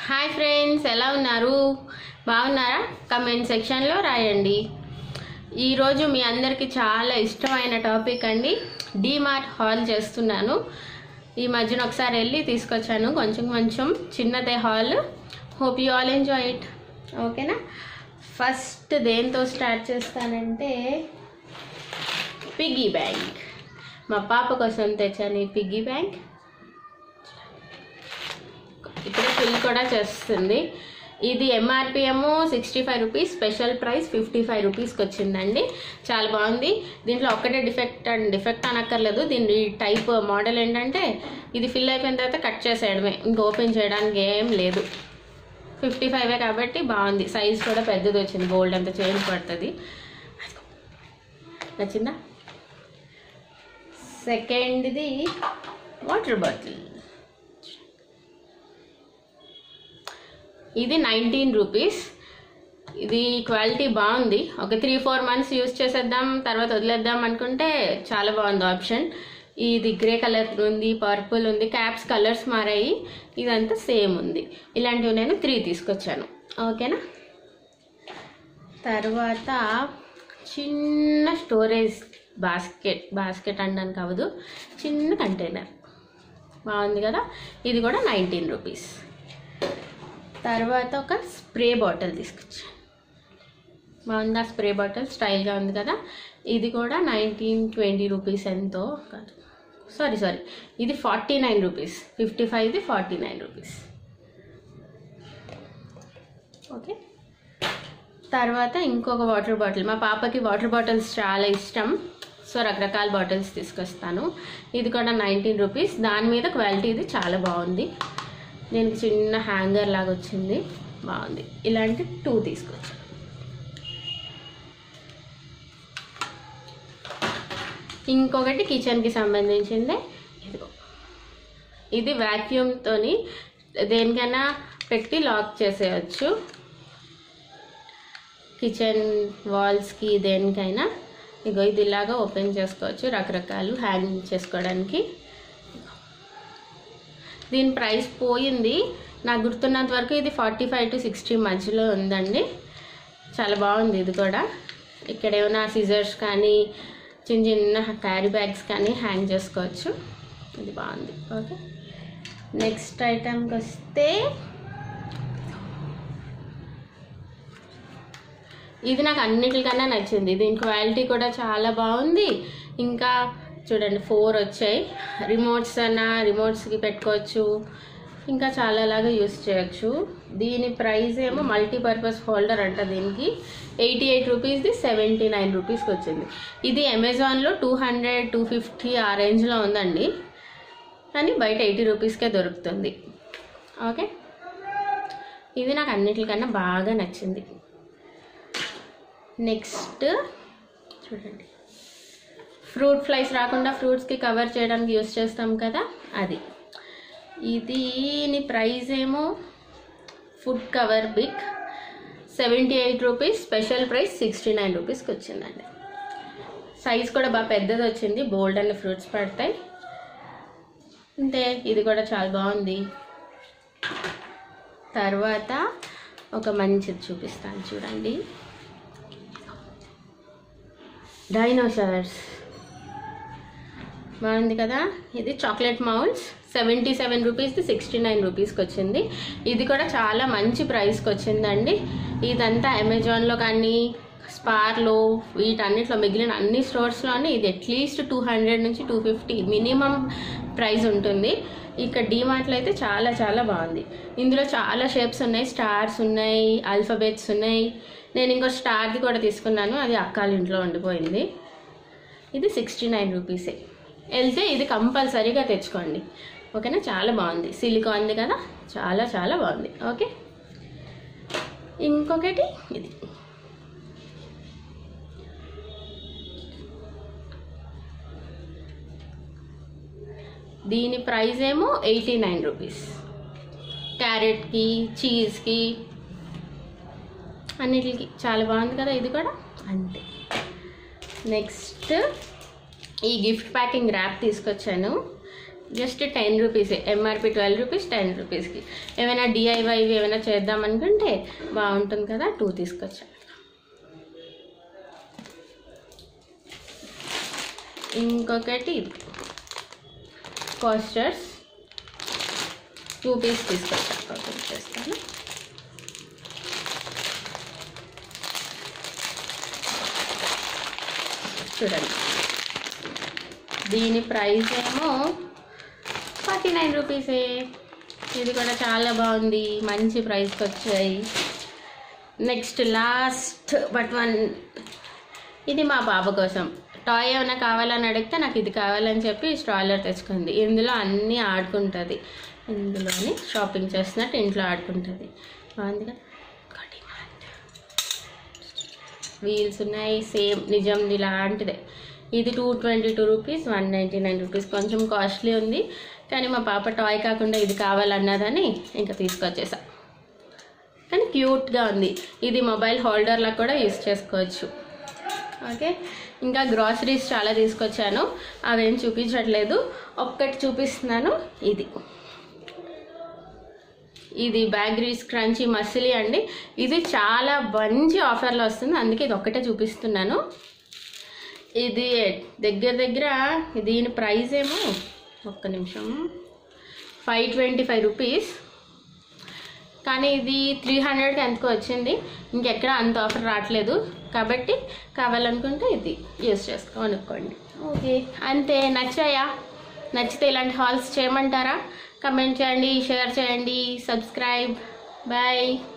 hi friends ఎలా ఉన్నారు బాగున్నారా కమెంట్ సెక్షన్లో రాయండి ఈరోజు మీ అందరికీ చాలా ఇష్టమైన టాపిక్ అండి డీమార్ట్ హాల్ చేస్తున్నాను ఈ మధ్యన ఒకసారి వెళ్ళి తీసుకొచ్చాను కొంచెం కొంచెం చిన్నదే haul hope you all enjoy it ఓకేనా ఫస్ట్ దేంతో స్టార్ట్ చేస్తానంటే పిగ్గీ బ్యాంక్ మా పాప కోసం తెచ్చాను ఈ పిగ్గీ బ్యాంక్ ఇప్పుడు ఫిల్ కూడా చేస్తుంది ఇది ఎంఆర్పి ఏమో sixty five rupees special price fifty five రూపీస్కి వచ్చిందండి చాలా బాగుంది దీంట్లో ఒక్కటే డిఫెక్ట్ అండ్ డిఫెక్ట్ అనక్కర్లేదు దీని టైప్ మోడల్ ఏంటంటే ఇది ఫిల్ అయిపోయిన తర్వాత కట్ చేసేయడమే ఇంకా ఓపెన్ చేయడానికి ఏం లేదు ఫిఫ్టీ ఫైవే కాబట్టి బాగుంది సైజ్ కూడా పెద్దది వచ్చింది గోల్డ్ అంత చేంజ్ పడుతుంది నచ్చిందా సెకండ్ది వాటర్ బాటిల్ ఇది నైన్టీన్ రూపీస్ ఇది క్వాలిటీ బాగుంది ఒక త్రీ ఫోర్ మంత్స్ యూస్ చేసేద్దాం తర్వాత వదిలేద్దాం అనుకుంటే చాలా బాగుంది ఆప్షన్ ఇది గ్రే కలర్ ఉంది పర్పుల్ ఉంది క్యాప్స్ కలర్స్ మారాయి ఇదంతా సేమ్ ఉంది ఇలాంటివి నేను త్రీ తీసుకొచ్చాను ఓకేనా తర్వాత చిన్న స్టోరేజ్ బాస్కెట్ బాస్కెట్ అనడానికి అవ్వదు చిన్న కంటైనర్ బాగుంది కదా ఇది కూడా నైన్టీన్ రూపీస్ తర్వాత ఒక స్ప్రే బాటిల్ తీసుకొచ్చాను బాగుంది ఆ స్ప్రే బాటిల్ స్టైల్గా ఉంది కదా ఇది కూడా నైన్టీన్ ట్వంటీ రూపీస్ ఎంతో కాదు సారీ సారీ ఇది ఫార్టీ నైన్ రూపీస్ ఫిఫ్టీ ఫైవ్ది ఫార్టీ నైన్ రూపీస్ ఓకే తర్వాత ఇంకొక వాటర్ బాటిల్ మా పాపకి వాటర్ బాటిల్స్ చాలా ఇష్టం సో రకరకాల బాటిల్స్ తీసుకొస్తాను ఇది కూడా నైన్టీన్ రూపీస్ దాని మీద క్వాలిటీ ఇది చాలా బాగుంది దీనికి చిన్న హ్యాంగర్ లాగా వచ్చింది బాగుంది ఇలాంటి టూ తీసుకొచ్చాను ఇంకొకటి కిచెన్కి సంబంధించింది ఇదిగో ఇది వ్యాక్యూమ్తోని దేనికైనా పెట్టి లాక్ చేసేయచ్చు కిచెన్ వాల్స్కి దేనికైనా ఇగో ఇది ఇలాగా ఓపెన్ చేసుకోవచ్చు రకరకాలు హ్యాంగ్ చేసుకోవడానికి దీని ప్రైస్ పోయింది నాకు గుర్తున్నంత వరకు ఇది ఫార్టీ ఫైవ్ టు సిక్స్టీ మధ్యలో ఉందండి చాలా బాగుంది ఇది కూడా ఇక్కడ ఏమైనా సిజర్స్ కానీ చిన్న చిన్న క్యారీ బ్యాగ్స్ కానీ హ్యాంగ్ చేసుకోవచ్చు ఇది బాగుంది ఓకే నెక్స్ట్ ఐటమ్కి వస్తే ఇది నాకు అన్నిటికన్నా నచ్చింది దీని క్వాలిటీ కూడా చాలా బాగుంది ఇంకా చూడండి ఫోర్ వచ్చాయి రిమోట్స్ అన్న రిమోట్స్కి పెట్టుకోవచ్చు ఇంకా చాలా లాగా యూస్ చేయొచ్చు దీని ప్రైస్ ఏమో మల్టీపర్పస్ హోల్డర్ అంట దీనికి ఎయిటీ ఎయిట్ రూపీస్ది సెవెంటీ నైన్ రూపీస్కి వచ్చింది ఇది అమెజాన్లో టూ హండ్రెడ్ టూ ఫిఫ్టీ ఆ రేంజ్లో ఉందండి కానీ బయట ఎయిటీ రూపీస్కే దొరుకుతుంది ఓకే ఇది నాకు అన్నిటికన్నా బాగా నచ్చింది నెక్స్ట్ చూడండి ఫ్రూట్ ఫ్లైస్ రాకుండా ఫ్రూట్స్కి కవర్ చేయడానికి యూస్ చేస్తాం కదా అది ఇది ప్రైస్ ఏమో food cover big seventy eight rupees special price sixty nine రూపీస్కి వచ్చిందండి సైజ్ కూడా బాగా పెద్దది వచ్చింది బోల్డ్ అనే ఫ్రూట్స్ పడతాయి అంతే ఇది కూడా చాలా బాగుంది తర్వాత ఒక మంచిది చూపిస్తాను చూడండి డైనోసార్స్ బాగుంది కదా ఇది చాక్లెట్ మౌల్స్ సెవెంటీ సెవెన్ రూపీస్ది సిక్స్టీ నైన్ రూపీస్కి వచ్చింది ఇది కూడా చాలా మంచి ప్రైస్కి వచ్చిందండి ఇదంతా అమెజాన్లో కానీ స్పార్లో వీటన్నిటిలో మిగిలిన అన్ని స్టోర్స్లోని ఇది అట్లీస్ట్ టూ హండ్రెడ్ నుంచి టూ ఫిఫ్టీ మినిమం ప్రైస్ ఉంటుంది ఇక్కడ డీమార్ట్లో అయితే చాలా చాలా బాగుంది ఇందులో చాలా షేప్స్ ఉన్నాయి స్టార్స్ ఉన్నాయి ఆల్ఫాబెట్స్ ఉన్నాయి నేను ఇంకో స్టార్ది కూడా తీసుకున్నాను అది అక్కాల ఇంట్లో ఉండిపోయింది ఇది సిక్స్టీ నైన్ రూపీసే వెళ్తే ఇది కంపల్సరీగా తెచ్చుకోండి ఓకేనా చాలా బాగుంది సిలికాన్ది కదా చాలా చాలా బాగుంది ఓకే ఇంకొకటి ఇది దీని ప్రైస్ ఏమో ఎయిటీ నైన్ రూపీస్ క్యారెట్కి చీజ్కి అన్నిటికి చాలా బాగుంది కదా ఇది కూడా అంతే నెక్స్ట్ ఈ గిఫ్ట్ ప్యాకింగ్ ర్యాప్ తీసుకొచ్చాను జస్ట్ టెన్ రూపీసే ఎంఆర్పి ట్వెల్వ్ రూపీస్ టెన్ రూపీస్కి ఏమైనా డిఐవై ఏమైనా చేద్దాం అనుకుంటే బాగుంటుంది కదా టూ తీసుకొచ్చా ఇంకొకటి కోస్టర్స్ టూ పీస్ తీసుకొచ్చా ఓపెన్ చేస్తాను చూడండి దీని ప్రైస్ ఏమో ఫార్టీ నైన్ రూపీసే ఇది కూడా చాలా బాగుంది మంచి ప్రైస్కి వచ్చాయి నెక్స్ట్ లాస్ట్ బట్ వన్ ఇది మా బాబు కోసం టాయ్ ఏమైనా కావాలని అడిగితే నాకు ఇది కావాలని చెప్పి స్ట్రాలర్ తెచ్చుకుంది ఇందులో అన్నీ ఆడుకుంటుంది ఇందులోని షాపింగ్ చేస్తున్నట్టు ఇంట్లో ఆడుకుంటుంది బాగుంది కదా వీల్స్ ఉన్నాయి సేమ్ నిజం ఇలాంటిదే ఇది two twenty two rupees one ninety nine rupees కొంచెం కాస్ట్లీ ఉంది కానీ మా పాప టాయ్ కాకుండా ఇది కావాలన్నదని ఇంకా తీసుకొచ్చేసా కానీ క్యూట్గా ఉంది ఇది మొబైల్ హోల్డర్లా కూడా యూస్ చేసుకోవచ్చు ఓకే ఇంకా గ్రాసరీస్ చాలా తీసుకొచ్చాను అవేం చూపించట్లేదు ఒక్కటి చూపిస్తున్నాను ఇది ఇది బ్యాగ్రీస్ క్రంచీ మసిలి అండి ఇది చాలా మంచి ఆఫర్లో వస్తుంది అందుకే ఇది ఒక్కటే చూపిస్తున్నాను ఇది దగ్గర దగ్గర దీని ప్రైస్ ఏమో ఒక్క నిమిషం ఫైవ్ ట్వంటీ ఫైవ్ రూపీస్ కానీ ఇది త్రీ హండ్రెడ్కి ఎంతకు వచ్చింది ఇంకెక్కడ అంత ఆఫర్ రావట్లేదు కాబట్టి కావాలనుకుంటే ఇది యూస్ చేసుకో అనుకోండి ఓకే అంతే నచ్చాయా నచ్చితే ఇలాంటి హాల్స్ చేయమంటారా కమెంట్ చేయండి షేర్ చేయండి సబ్స్క్రైబ్ బాయ్